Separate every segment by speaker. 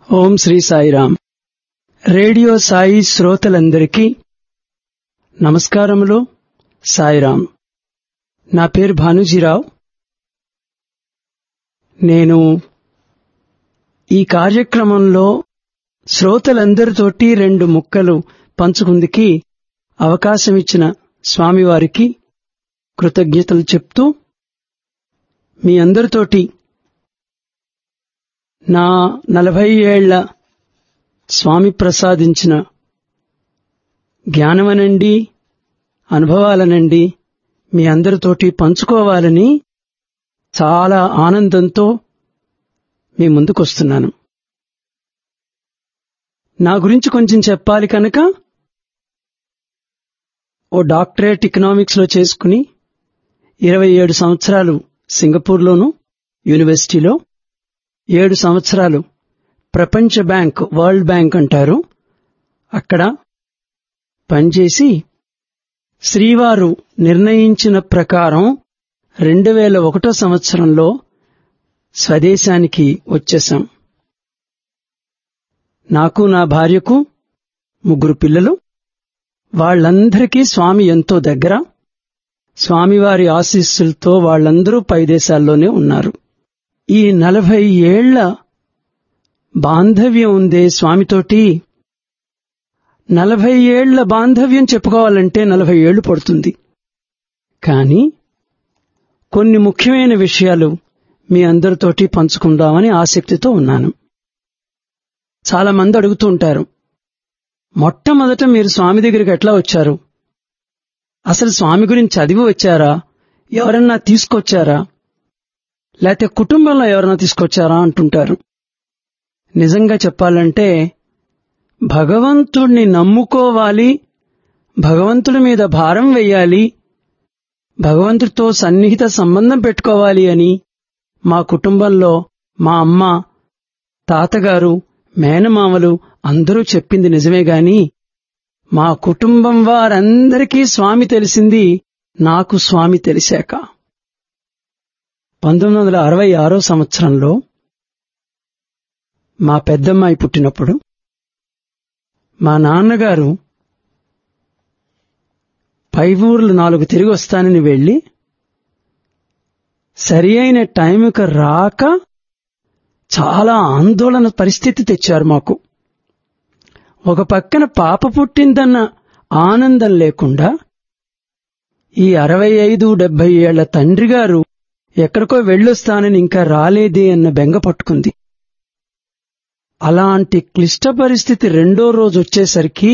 Speaker 1: ఓం Shri Sairam radio Sai శ్రోతలందరికీ నమస్కారములు సాయిరాం నా పేరు భానుజీరావు నేను ఈ కార్యక్రమంలో శ్రోతలందరితోటి రెండు ముక్కలు పంచుకుందికి అవకాశం ఇచ్చిన స్వామివారికి కృతజ్ఞతలు చెప్తూ మీ అందరితోటి నా నలభై ఏళ్ల స్వామి ప్రసాదించిన జ్ఞానమనండి అనుభవాలనండి మీ అందరితోటి పంచుకోవాలని చాలా ఆనందంతో మీ ముందుకొస్తున్నాను నా గురించి కొంచెం చెప్పాలి కనుక ఓ డాక్టరేట్ ఎకనామిక్స్ లో చేసుకుని ఇరవై ఏడు సంవత్సరాలు సింగపూర్లోను యూనివర్సిటీలో ఏడు సంవత్సరాలు ప్రపంచ బ్యాంక్ వరల్డ్ బ్యాంక్ అంటారు అక్కడ పనిచేసి శ్రీవారు నిర్ణయించిన ప్రకారం రెండు వేల ఒకటో సంవత్సరంలో స్వదేశానికి వచ్చేశాం నాకు నా భార్యకు ముగ్గురు పిల్లలు వాళ్లందరికీ స్వామి ఎంతో దగ్గర స్వామివారి ఆశీస్సులతో వాళ్లందరూ పై దేశాల్లోనే ఉన్నారు ఈ నలభై ఏళ్ల బాంధవ్యం ఉందే స్వామితోటి నలభై ఏళ్ల బాంధవ్యం చెప్పుకోవాలంటే నలభై ఏళ్లు పడుతుంది కానీ కొన్ని ముఖ్యమైన విషయాలు మీ అందరితోటి పంచుకుందామని ఆసక్తితో ఉన్నాను చాలా మంది అడుగుతూ ఉంటారు మొట్టమొదట మీరు స్వామి దగ్గరికి ఎట్లా వచ్చారు అసలు స్వామి గురించి చదివి వచ్చారా ఎవరన్నా తీసుకొచ్చారా లేకపోతే కుటుంబంలో ఎవరైనా తీసుకొచ్చారా అంటుంటారు నిజంగా చెప్పాలంటే భగవంతుణ్ణి నమ్ముకోవాలి భగవంతుడి మీద భారం వెయ్యాలి భగవంతుడితో సన్నిహిత సంబంధం పెట్టుకోవాలి అని మా కుటుంబంలో మా అమ్మ తాతగారు మేనమామలు అందరూ చెప్పింది నిజమే గాని మా కుటుంబం వారందరికీ స్వామి తెలిసింది నాకు స్వామి తెలిసాక పంతొమ్మిది వందల అరవై ఆరో సంవత్సరంలో మా పెద్దమ్మాయి పుట్టినప్పుడు మా నాన్నగారు పై ఊర్లు నాలుగు తిరిగి వస్తానని వెళ్లి సరి అయిన టైంకి రాక చాలా ఆందోళన పరిస్థితి తెచ్చారు మాకు ఒక పక్కన పాప పుట్టిందన్న ఆనందం లేకుండా ఈ అరవై ఐదు డెబ్బై ఏళ్ల తండ్రి గారు ఎక్కడికో వెళ్ళొస్తానని ఇంకా రాలేదే అన్న బెంగ పట్టుకుంది అలాంటి క్లిష్ట పరిస్థితి రెండో రోజు వచ్చేసరికి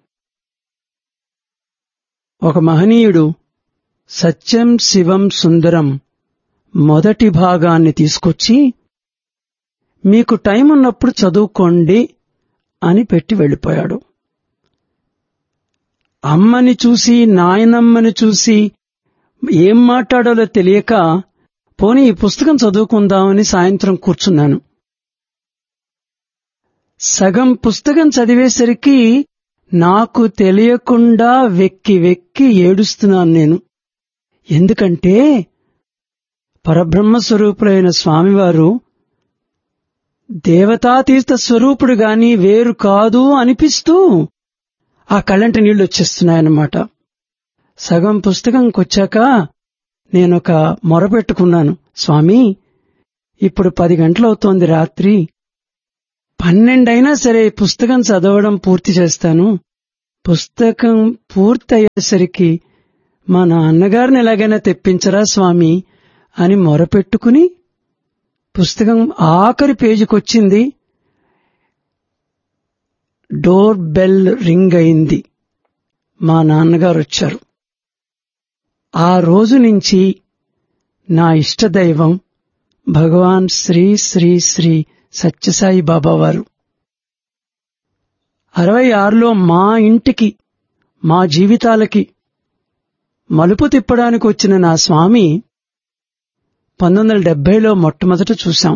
Speaker 1: ఒక మహనీయుడు సత్యం శివం సుందరం మొదటి భాగాన్ని తీసుకొచ్చి మీకు టైం ఉన్నప్పుడు చదువుకోండి అని పెట్టి వెళ్ళిపోయాడు అమ్మని చూసి నాయనమ్మని చూసి ఏం మాట్లాడాలో తెలియక పోనీ ఈ పుస్తకం చదువుకుందామని సాయంత్రం కూర్చున్నాను సగం పుస్తకం చదివేసరికి నాకు తెలియకుండా వెక్కి వెక్కి ఏడుస్తున్నాను నేను ఎందుకంటే పరబ్రహ్మ స్వరూపులైన స్వామివారు దేవతాతీర్థ స్వరూపుడు గాని వేరు కాదు అనిపిస్తూ ఆ కళ్ళంటి నీళ్లు వచ్చేస్తున్నాయన్నమాట సగం పుస్తకంకొచ్చాక నేనొక మొరపెట్టుకున్నాను స్వామి ఇప్పుడు పది గంటలవుతోంది రాత్రి పన్నెండైనా సరే పుస్తకం చదవడం పూర్తి చేస్తాను పుస్తకం పూర్తయ్యేసరికి మా నాన్నగారిని ఎలాగైనా తెప్పించరా స్వామి అని మొరపెట్టుకుని పుస్తకం ఆఖరి పేజీకొచ్చింది డోర్ బెల్ రింగ్ అయింది మా నాన్నగారు వచ్చారు ఆ రోజు నుంచి నా ఇష్టదైవం భగవాన్ శ్రీ శ్రీ శ్రీ సత్యసాయి బాబా వారు అరవై ఆరులో మా ఇంటికి మా జీవితాలకి మలుపు తిప్పడానికి వచ్చిన నా స్వామి పంతొమ్మిది వందల డెబ్బైలో మొట్టమొదట చూశాం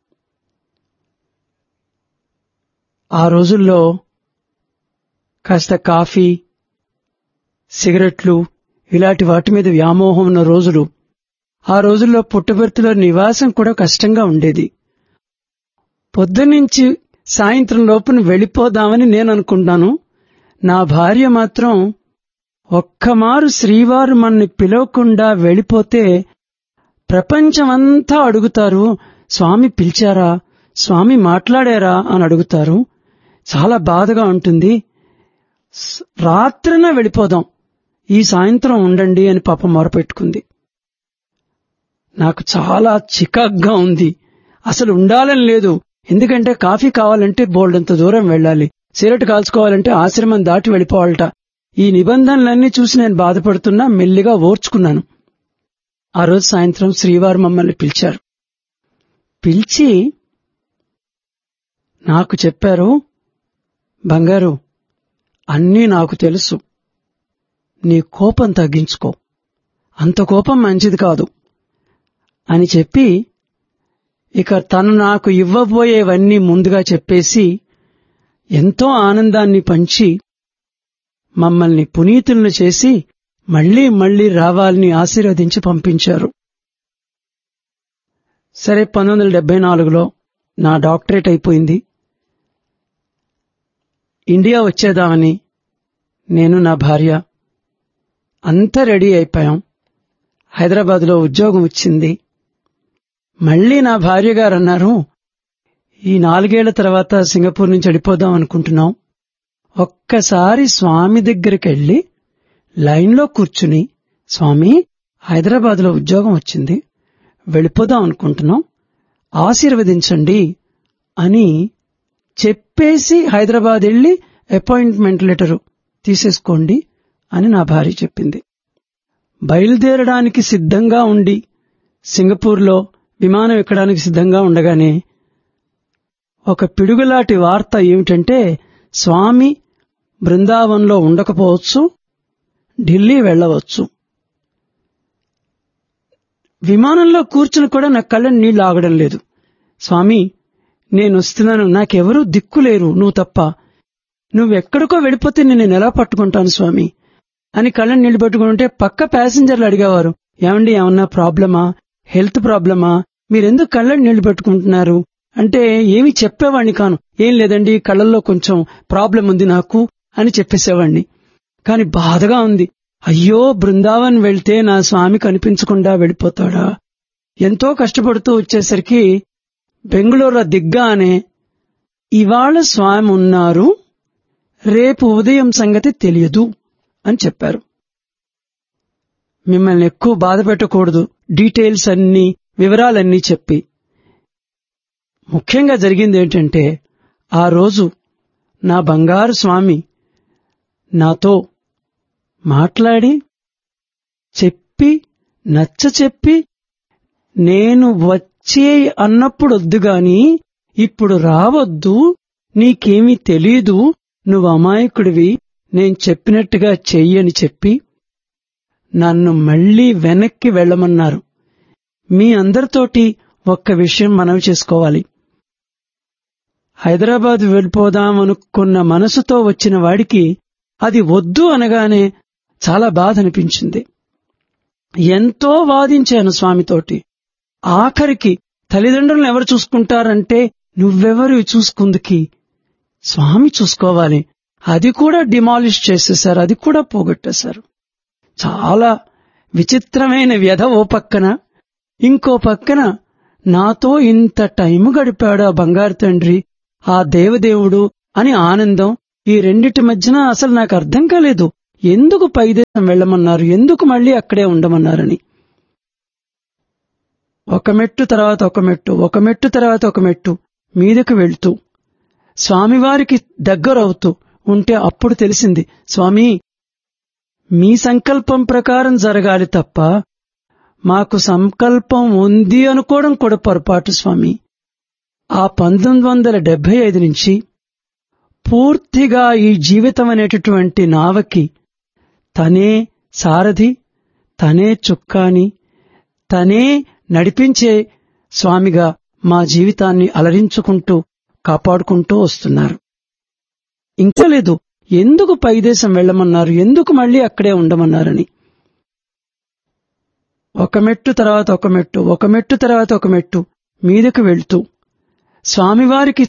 Speaker 1: ఆ రోజుల్లో కాస్త కాఫీ సిగరెట్లు ఇలాంటి వాటి మీద వ్యామోహం ఉన్న రోజులు ఆ రోజుల్లో పుట్టబర్తిలో నివాసం కూడా కష్టంగా ఉండేది పొద్దునుంచి సాయంత్రం లోపున వెళ్ళిపోదామని నేను అనుకుంటాను నా భార్య మాత్రం ఒక్కమారు శ్రీవారు మన్ని పిలవకుండా వెళ్ళిపోతే ప్రపంచమంతా అడుగుతారు స్వామి పిలిచారా స్వామి మాట్లాడారా అని అడుగుతారు చాలా బాధగా ఉంటుంది స్- రాత్రిన వెళ్ళిపోదాం ఈ సాయంత్రం ఉండండి అని పాప మొరపెట్టుకుంది నాకు చాలా చికాగ్గా ఉంది అసలు ఉండాలని లేదు ఎందుకంటే కాఫీ కావాలంటే బోల్డంత దూరం వెళ్ళాలి సిగరెట్ కాల్చుకోవాలంటే ఆశ్రమం దాటి వెళ్ళిపోవాలట ఈ నిబంధనలన్నీ చూసి నేను బాధపడుతున్నా మెల్లిగా ఓర్చుకున్నాను ఆ రోజు సాయంత్రం శ్రీవారు మమ్మల్ని పిలిచారు పిలిచి నాకు చెప్పారు బంగారు అన్నీ నాకు తెలుసు నీ కోపం తగ్గించుకో అంత కోపం మంచిది కాదు అని చెప్పి ఇక తను నాకు ఇవ్వబోయేవన్నీ ముందుగా చెప్పేసి ఎంతో ఆనందాన్ని పంచి మమ్మల్ని పునీతులను చేసి మళ్లీ మళ్లీ రావాలని ఆశీర్వదించి పంపించారు సరే పంతొమ్మిది వందల డెబ్బై నాలుగులో నా డాక్టరేట్ అయిపోయింది ఇండియా వచ్చేదామని నేను నా భార్య అంతా రెడీ అయిపోయాం హైదరాబాద్లో ఉద్యోగం వచ్చింది మళ్ళీ నా భార్య గారు అన్నారు ఈ నాలుగేళ్ల తర్వాత సింగపూర్ నుంచి వెళ్ళిపోదాం అనుకుంటున్నాం ఒక్కసారి స్వామి దగ్గరికి వెళ్ళి లైన్లో కూర్చుని స్వామి హైదరాబాద్లో ఉద్యోగం వచ్చింది వెళ్ళిపోదాం అనుకుంటున్నాం ఆశీర్వదించండి అని చెప్పేసి హైదరాబాద్ వెళ్ళి అపాయింట్మెంట్ లెటరు తీసేసుకోండి అని నా భార్య చెప్పింది బయలుదేరడానికి సిద్ధంగా ఉండి సింగపూర్లో విమానం ఎక్కడానికి సిద్ధంగా ఉండగానే ఒక పిడుగులాంటి వార్త ఏమిటంటే స్వామి బృందావనంలో ఉండకపోవచ్చు ఢిల్లీ వెళ్ళవచ్చు విమానంలో కూర్చుని కూడా నా కళ్ళని నీళ్లు ఆగడం లేదు స్వామి నేను వస్తున్నాను నాకెవరూ దిక్కులేరు నువ్వు తప్ప నువ్వెక్కడికో వెళ్ళిపోతే నేను ఎలా పట్టుకుంటాను స్వామి అని కళ్ళని నీళ్లు పట్టుకుంటే పక్క ప్యాసింజర్లు అడిగేవారు ఏమండి ఏమన్నా ప్రాబ్లమా హెల్త్ ప్రాబ్లమా మీరెందుకు కళ్ళని నీళ్లు పెట్టుకుంటున్నారు అంటే ఏమి చెప్పేవాణ్ణి కాను ఏం లేదండి కళ్ళల్లో కొంచెం ప్రాబ్లం ఉంది నాకు అని చెప్పేసేవాణ్ణి కాని బాధగా ఉంది అయ్యో బృందావన్ వెళ్తే నా స్వామి కనిపించకుండా వెళ్ళిపోతాడా ఎంతో కష్టపడుతూ వచ్చేసరికి బెంగళూరు దిగ్గానే ఇవాళ స్వామి ఉన్నారు రేపు ఉదయం సంగతి తెలియదు అని చెప్పారు మిమ్మల్ని ఎక్కువ బాధ పెట్టకూడదు డీటెయిల్స్ అన్ని వివరాలన్నీ చెప్పి ముఖ్యంగా జరిగింది ఏంటంటే ఆ రోజు నా బంగారు స్వామి నాతో మాట్లాడి చెప్పి నచ్చ చెప్పి నేను వచ్చే అన్నప్పుడు వద్దు గాని ఇప్పుడు రావద్దు నీకేమీ తెలీదు నువ్వు అమాయకుడివి నేను చెప్పినట్టుగా చెయ్యని చెప్పి నన్ను మళ్లీ వెనక్కి వెళ్ళమన్నారు మీ అందరితోటి ఒక్క విషయం మనవి చేసుకోవాలి హైదరాబాద్ వెళ్ళిపోదామనుకున్న మనసుతో వచ్చిన వాడికి అది వద్దు అనగానే చాలా బాధ అనిపించింది ఎంతో వాదించాను స్వామితోటి ఆఖరికి తల్లిదండ్రులను ఎవరు చూసుకుంటారంటే నువ్వెవరు చూసుకుందుకి స్వామి చూసుకోవాలి అది కూడా డిమాలిష్ చేసేశారు అది కూడా పోగొట్టేశారు చాలా విచిత్రమైన వ్యధ ఓ పక్కన ఇంకో పక్కన నాతో ఇంత టైం గడిపాడు ఆ బంగారు తండ్రి ఆ దేవదేవుడు అని ఆనందం ఈ రెండిటి మధ్యన అసలు నాకు అర్థం కాలేదు ఎందుకు పైదేశం వెళ్ళమన్నారు ఎందుకు మళ్ళీ అక్కడే ఉండమన్నారని ఒక మెట్టు తర్వాత ఒక మెట్టు ఒక మెట్టు తర్వాత ఒక మెట్టు మీదకు వెళ్తూ స్వామివారికి దగ్గరవుతూ ఉంటే అప్పుడు తెలిసింది స్వామి మీ సంకల్పం ప్రకారం జరగాలి తప్ప మాకు సంకల్పం ఉంది అనుకోవడం కూడా పొరపాటు స్వామి ఆ పంతొమ్మిది వందల డెబ్బై ఐదు నుంచి పూర్తిగా ఈ జీవితం అనేటటువంటి నావకి తనే సారథి తనే చుక్కాని తనే నడిపించే స్వామిగా మా జీవితాన్ని అలరించుకుంటూ కాపాడుకుంటూ వస్తున్నారు ఇంకా లేదు ఎందుకు పైదేశం వెళ్ళమన్నారు ఎందుకు మళ్ళీ అక్కడే ఉండమన్నారని ఒక మెట్టు తర్వాత ఒక మెట్టు ఒక మెట్టు తర్వాత ఒక మెట్టు మీదకు వెళ్తూ స్వామివారికి